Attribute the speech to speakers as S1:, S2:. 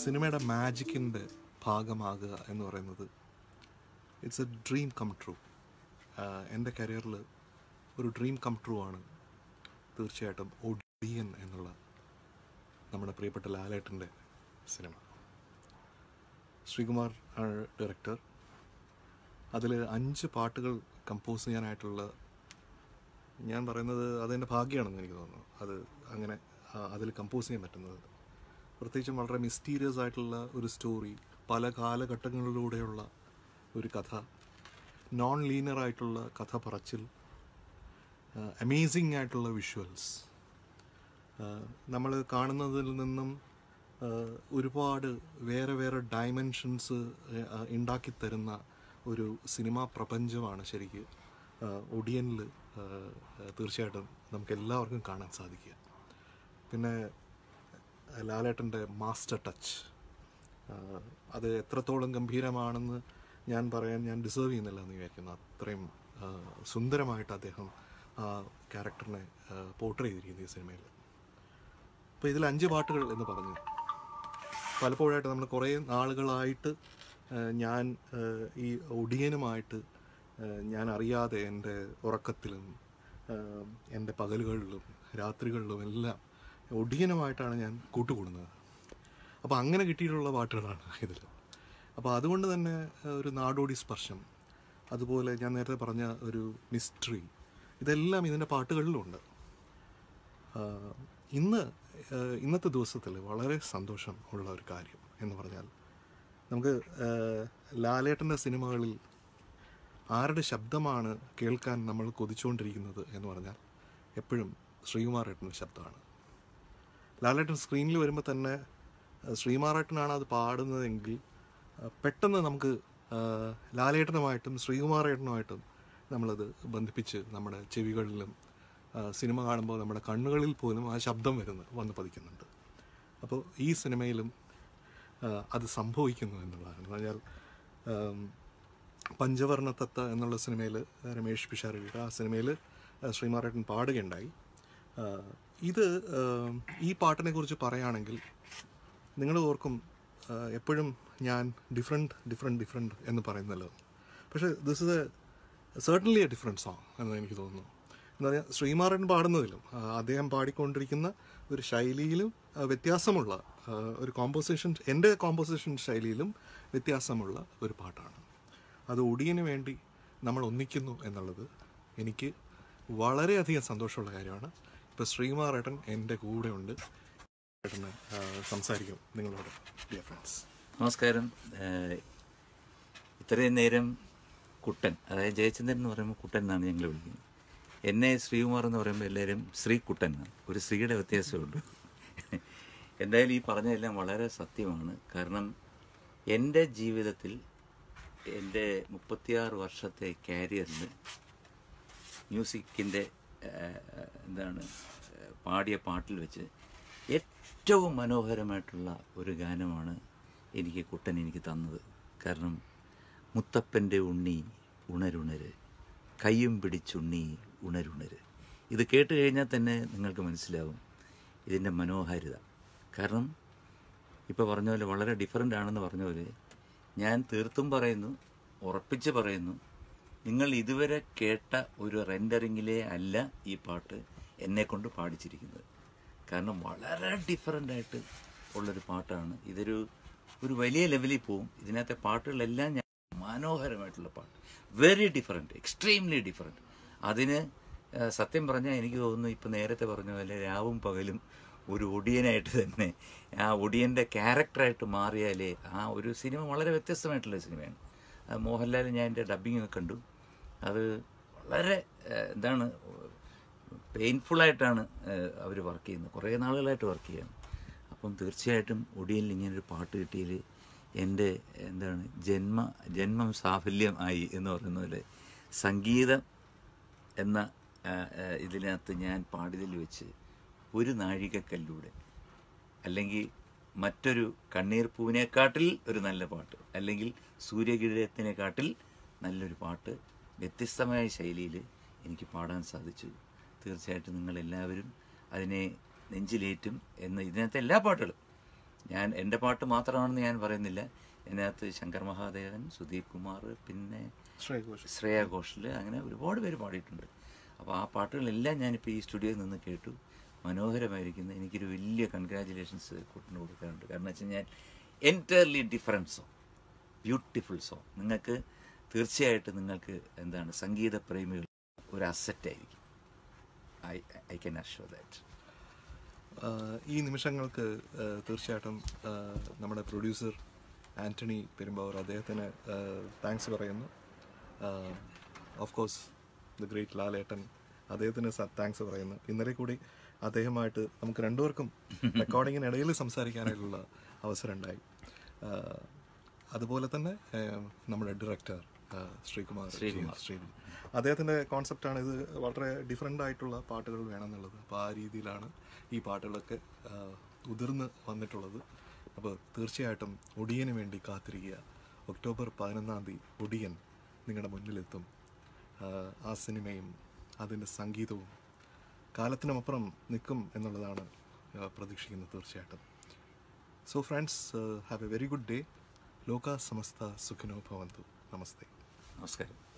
S1: സിനിമയുടെ മാജിക്കിൻ്റെ ഭാഗമാകുക എന്ന് പറയുന്നത് it's a dream come true എൻ്റെ കരിയറിൽ ഒരു ഡ്രീം കം ട്രൂ ആണ് തീർച്ചയായിട്ടും ഒഡിയൻ എന്നുള്ള നമ്മുടെ പ്രിയപ്പെട്ട ലാലേട്ടൻ്റെ സിനിമ ശ്രീകുമാർ ആണ് ഡയറക്ടർ അതിൽ അഞ്ച് പാട്ടുകൾ കമ്പോസ് ചെയ്യാനായിട്ടുള്ള ഞാൻ പറയുന്നത് അതെൻ്റെ ഭാഗ്യമാണെന്ന് എനിക്ക് തോന്നുന്നു അത് അങ്ങനെ അതിൽ കമ്പോസ് ചെയ്യാൻ പറ്റുന്നത് പ്രത്യേകിച്ചും വളരെ മിസ്റ്റീരിയസ് ആയിട്ടുള്ള ഒരു സ്റ്റോറി പല കാലഘട്ടങ്ങളിലൂടെയുള്ള ഒരു കഥ നോൺ ലീനിയർ ആയിട്ടുള്ള കഥ പറച്ചിൽ അമേസിങ് ആയിട്ടുള്ള വിഷ്വൽസ് നമ്മൾ കാണുന്നതിൽ നിന്നും ആ, ഒരുപാട് വേറെ വേറെ ഡയമെൻഷൻസ് ഉണ്ടാക്കി തരുന്ന ഒരു സിനിമാ പ്രപഞ്ചമാണ് ശരിക്ക് ഒഡിയനിൽ തീർച്ചയായിട്ടും നമുക്ക് എല്ലാവർക്കും കാണാൻ സാധിക്കുക പിന്നെ ലാലേട്ടൻ്റെ മാസ്റ്റർ ടച്ച് അത് എത്രത്തോളം ഗംഭീരമാണെന്ന് ഞാൻ പറയാൻ ഞാൻ ഡിസേർവ് ചെയ്യുന്നില്ല എന്ന് വിചാരിക്കുന്നു അത്രയും ആ, സുന്ദരമായിട്ട് അദ്ദേഹം ആ ക്യാരക്ടറിനെ പോർട്രേ ചെയ്തിരിക്കുന്നു ഈ സിനിമയിൽ അപ്പോൾ ഇതിൽ അഞ്ച് പാട്ടുകൾ എന്ന് പറഞ്ഞു പലപ്പോഴായിട്ട് നമ്മൾ കുറേ നാളുകളായിട്ട് ആ, ഞാൻ ആ, ഈ ഒടിയനുമായിട്ട് ആ, ഞാൻ അറിയാതെ എൻ്റെ ഉറക്കത്തിലും ആ, എൻ്റെ പകലുകളിലും രാത്രികളിലും എല്ലാം ഒടിയനുമായിട്ടാണ് ഞാൻ കൂട്ടുകൂടുന്നത് അപ്പോൾ അങ്ങനെ കിട്ടിയിട്ടുള്ള പാട്ടുകളാണ് ഇതിൽ അപ്പോൾ അതുകൊണ്ട് തന്നെ ആ, ഒരു നാടോടി സ്പർശം അതുപോലെ ഞാൻ നേരത്തെ പറഞ്ഞ ഒരു മിസ്റ്ററി ഇതെല്ലാം ഇതിൻ്റെ പാട്ടുകളിലുണ്ട് ആഹ് ഇന്ന് ആഹ് ഇന്നത്തെ ദിവസത്തിൽ വളരെ സന്തോഷം ഉള്ള ഒരു കാര്യം എന്ന് പറഞ്ഞാൽ നമുക്ക് ആഹ് ലാലേട്ടൻ്റെ സിനിമകളിൽ ആരുടെ ശബ്ദമാണ് കേൾക്കാൻ നമ്മൾ കൊതിച്ചുകൊണ്ടിരിക്കുന്നത് എന്ന് പറഞ്ഞാൽ എപ്പോഴും ശ്രീകുമാർ ഏട്ടൻ്റെ ശബ്ദമാണ് ലാലേട്ടൻ സ്ക്രീനിൽ വരുമ്പോൾ തന്നെ ആഹ് ശ്രീകുമാറേട്ടനാണ് അത് പാടുന്നതെങ്കിൽ ആഹ് പെട്ടെന്ന് നമുക്ക് ആഹ് ലാലേട്ടനുമായിട്ടും ശ്രീകുമാറേട്ടനുമായിട്ടും നമ്മളത് ബന്ധിപ്പിച്ച് നമ്മുടെ ചെവികളിലും ആഹ് സിനിമ കാണുമ്പോൾ നമ്മുടെ കണ്ണുകളിൽ പോലും ആ ശബ്ദം വരുന്നു വന്ന് പതിക്കുന്നുണ്ട് അപ്പോൾ ഈ സിനിമയിലും ആഹ് അത് സംഭവിക്കുന്നു എന്നുള്ളതാണ് എന്ന് പറഞ്ഞാൽ ആം, പഞ്ചവർണ്ണ തത്ത എന്നുള്ള സിനിമയിൽ രമേഷ് പിഷാരടിയുടെ ആ സിനിമയിൽ ശ്രീമാരേട്ടൻ പാടുകയുണ്ടായി ആഹ് ഇത് ആം, ഈ പാട്ടിനെ കുറിച്ച് പറയുകയാണെങ്കിൽ നിങ്ങൾ ഓർക്കും ആഹ് എപ്പോഴും ഞാൻ ഡിഫറെൻറ്റ് ഡിഫറെൻറ്റ് ഡിഫറെൻറ്റ് എന്ന് പറയുന്നല്ലോ പക്ഷേ this is a certainly a different song എന്ന് എനിക്ക് തോന്നുന്നു എന്ന് പറഞ്ഞാൽ ശ്രീമാറൻ പാടുന്നതിലും ആ, അദ്ദേഹം പാടിക്കൊണ്ടിരിക്കുന്ന ഒരു ശൈലിയിലും ആ, വ്യത്യാസമുള്ള ആ, ഒരു കോമ്പോസിഷൻ എൻ്റെ കോമ്പോസിഷൻ ശൈലിയിലും വ്യത്യാസമുള്ള ഒരു പാട്ടാണ് അത് ഒടിയന് വേണ്ടി നമ്മൾ ഒന്നിക്കുന്നു എന്നുള്ളത് എനിക്ക് വളരെയധികം സന്തോഷമുള്ള കാര്യമാണ് ഇപ്പോൾ ശ്രീമാറേട്ടൻ എൻ്റെ കൂടെ ഉണ്ട് ഏട്ടന് ആ, സംസാരിക്കും നിങ്ങളോട് ഡിയർ ഫ്രണ്ട്സ്
S2: നമസ്കാരം ഏഹ് ഇത്രയും നേരം കുട്ടൻ അതായത് ജയചന്ദ്രൻ എന്ന് പറയുമ്പോൾ കുട്ടൻ എന്നാണ് ഞങ്ങൾ വിളിക്കുന്നത് എന്നെ ശ്രീകുമാർ എന്ന് പറയുമ്പോൾ എല്ലാവരും ശ്രീ കുട്ടൻ എന്നാണ് ഒരു സ്ത്രീയുടെ വ്യത്യാസമുണ്ട് എന്തായാലും ഈ പറഞ്ഞതെല്ലാം വളരെ സത്യമാണ് കാരണം എൻ്റെ ജീവിതത്തിൽ എൻ്റെ മുപ്പത്തിയാറ് വർഷത്തെ കാരിയറിൽ മ്യൂസിക്കിൻ്റെ എന്താണ് ഏഹ്, പാടിയ പാട്ടിൽ വെച്ച് ഏറ്റവും മനോഹരമായിട്ടുള്ള ഒരു ഗാനമാണ് എനിക്ക് കുട്ടൻ എനിക്ക് തന്നത് കാരണം മുത്തപ്പൻ്റെ ഉണ്ണി ഉണരുണര് കയ്യും പിടിച്ചുണ്ണി ഉണരുണര് ഇത് കേട്ട് കഴിഞ്ഞാൽ തന്നെ നിങ്ങൾക്ക് മനസ്സിലാവും ഇതിൻ്റെ മനോഹാരിത കാരണം ഇപ്പോൾ പറഞ്ഞ പോലെ വളരെ ഡിഫറെൻ്റ് ആണെന്ന് പറഞ്ഞ പോലെ ഞാൻ തീർത്തും പറയുന്നു ഉറപ്പിച്ച് പറയുന്നു നിങ്ങൾ ഇതുവരെ കേട്ട ഒരു റെൻഡറിങ്ങിലേ അല്ല ഈ പാട്ട് എന്നെ കൊണ്ട് പാടിച്ചിരിക്കുന്നത് കാരണം വളരെ ഡിഫറെൻ്റ് ആയിട്ട് ഉള്ളൊരു പാട്ടാണ് ഇതൊരു ഒരു വലിയ ലെവലിൽ പോവും ഇതിനകത്തെ പാട്ടുകളെല്ലാം ഞാൻ മനോഹരമായിട്ടുള്ള പാട്ട് വെരി ഡിഫറെൻറ്റ് എക്സ്ട്രീംലി ഡിഫറെൻറ്റ് അതിന് ആ, സത്യം പറഞ്ഞാൽ എനിക്ക് തോന്നുന്നു ഇപ്പം നേരത്തെ പറഞ്ഞ പോലെ രാവും പകലും ഒരു ഒടിയനായിട്ട് തന്നെ ആ ഒടിയൻ്റെ ക്യാരക്ടറായിട്ട് മാറിയാലേ ആ ഒരു സിനിമ വളരെ വ്യത്യസ്തമായിട്ടുള്ള സിനിമയാണ് ആ, മോഹൻലാൽ ഞാൻ എൻ്റെ ഡബ്ബിങ് ഒക്കെ കണ്ടു അത് വളരെ ആ, എന്താണ് പെയിൻഫുള്ളായിട്ടാണ് അവർ വർക്ക് ചെയ്യുന്നത് കുറേ നാളുകളായിട്ട് വർക്ക് ചെയ്യാണ് അപ്പം തീർച്ചയായിട്ടും ഒടിയനിൽ ഇങ്ങനൊരു പാട്ട് കിട്ടിയതിൽ എൻ്റെ എന്താണ് ജന്മ ജന്മം സാഫല്യം ആയി എന്ന് പറയുന്ന പോലെ സംഗീതം എന്ന ആ, ആ, ഇതിനകത്ത് ഞാൻ പാടിയതിൽ വെച്ച് ഒരു നാഴികക്കല്ലൂടെ അല്ലെങ്കിൽ മറ്റൊരു കണ്ണീർ പൂവിനെക്കാട്ടിൽ ഒരു നല്ല പാട്ട് അല്ലെങ്കിൽ സൂര്യകിരീടത്തിനെക്കാട്ടിൽ നല്ലൊരു പാട്ട് വ്യത്യസ്തമായ ശൈലിയിൽ എനിക്ക് പാടാൻ സാധിച്ചു തീർച്ചയായിട്ടും നിങ്ങളെല്ലാവരും അതിനെ നെഞ്ചിലേറ്റും എന്ന് ഇതിനകത്തെ എല്ലാ പാട്ടുകളും ഞാൻ എൻ്റെ പാട്ട് മാത്രമാണെന്ന് ഞാൻ പറയുന്നില്ല ഇതിനകത്ത് ശങ്കർ മഹാദേവൻ സുധീപ് കുമാർ പിന്നെ
S1: ശ്രേയ ഘോഷ്
S2: ശ്രേയ ഘോഷൽ അങ്ങനെ ഒരുപാട് പേര് പാടിയിട്ടുണ്ട് അപ്പോൾ ആ പാട്ടുകളെല്ലാം ഞാനിപ്പോൾ ഈ സ്റ്റുഡിയോയിൽ നിന്ന് കേട്ടു മനോഹരമായിരിക്കുന്നു എനിക്കൊരു വലിയ കൺഗ്രാജുലേഷൻസ് കൂട്ടിന് കൊടുക്കാറുണ്ട് കാരണം വെച്ച് കഴിഞ്ഞാൽ entirely different song beautiful song നിങ്ങൾക്ക് തീർച്ചയായിട്ടും നിങ്ങൾക്ക് എന്താണ് സംഗീത പ്രേമികൾ ഒരു അസറ്റായിരിക്കും I I can assure that
S1: ah ഈ നിമിഷങ്ങൾക്ക് ആഹ് തീർച്ചയായിട്ടും ആഹ് നമ്മുടെ പ്രൊഡ്യൂസർ ആൻ്റണി പെരുമ്പാവൂർ അദ്ദേഹത്തിന് താങ്ക്സ് പറയുന്നു of course the great Lalettan അദ്ദേഹത്തിന് താങ്ക്സ് പറയുന്നു ഇന്നലെ കൂടി അദ്ദേഹമായിട്ട് നമുക്ക് രണ്ടുപേർക്കും റെക്കോർഡിങ്ങിനിടയിൽ സംസാരിക്കാനായിട്ടുള്ള അവസരം ഉണ്ടായി ആഹ് അതുപോലെ തന്നെ ആഹ് നമ്മുടെ ഡയറക്ടർ ശ്രീകുമാർ
S2: ശ്രീകുമാർ.
S1: ശ്രീജി അദ്ദേഹത്തിൻ്റെ കോൺസെപ്റ്റാണ് ഇത് വളരെ ഡിഫറെൻ്റ് ആയിട്ടുള്ള പാട്ടുകൾ വേണമെന്നുള്ളത് അപ്പോൾ ആ രീതിയിലാണ് ഈ പാട്ടുകളൊക്കെ ആ, ഉതിർന്ന് വന്നിട്ടുള്ളത് അപ്പോൾ തീർച്ചയായിട്ടും ഒടിയന് വേണ്ടി കാത്തിരിക്കുക ഒക്ടോബർ പതിനൊന്നാം തീയതി ഒടിയൻ നിങ്ങളുടെ മുന്നിലെത്തും ആ, ആ സിനിമയും അതിൻ്റെ സംഗീതവും കാലത്തിനുമപ്പുറം നിൽക്കും എന്നുള്ളതാണ് ആ, പ്രതീക്ഷിക്കുന്നത് തീർച്ചയായിട്ടും so friends have a very good day ലോക സമസ്ത സുഖിനോ ഭവന്തു നമസ്തേ
S2: നമസ്കാരം